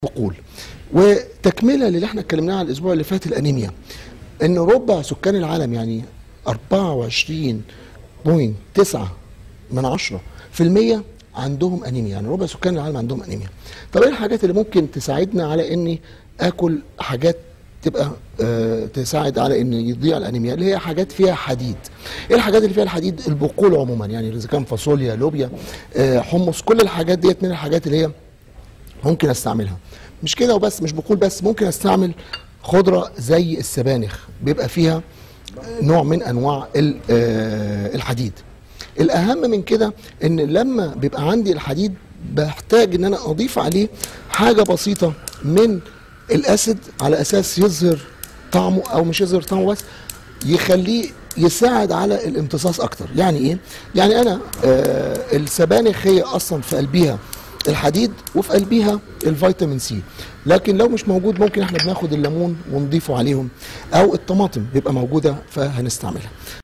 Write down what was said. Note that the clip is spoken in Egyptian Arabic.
بقول وتكمله للي احنا اتكلمناه على الاسبوع اللي فات الانيميا ان ربع سكان العالم يعني 24.9 من عشرة في المية عندهم انيميا يعني ربع سكان العالم عندهم انيميا طب ايه الحاجات اللي ممكن تساعدنا على اني اكل حاجات تبقى آه تساعد على ان يضيع الانيميا اللي هي حاجات فيها حديد ايه الحاجات اللي فيها الحديد البقول عموما يعني اذا كان فاصوليا لوبيا آه حمص كل الحاجات ديت من الحاجات اللي هي ممكن استعملها مش كده وبس مش بقول بس ممكن استعمل خضره زي السبانخ بيبقى فيها نوع من انواع ال- آه، الحديد الاهم من كده ان لما بيبقى عندي الحديد بحتاج ان انا اضيف عليه حاجه بسيطه من الاسيد على اساس يظهر طعمه او مش يظهر طعمه بس يخليه يساعد على الامتصاص اكتر يعني ايه يعني انا آه السبانخ هي اصلا في قلبيها الحديد وفي قلبيها الفيتامين سي لكن لو مش موجود ممكن احنا بناخد الليمون ونضيفه عليهم او الطماطم بيبقى موجوده فهنستعملها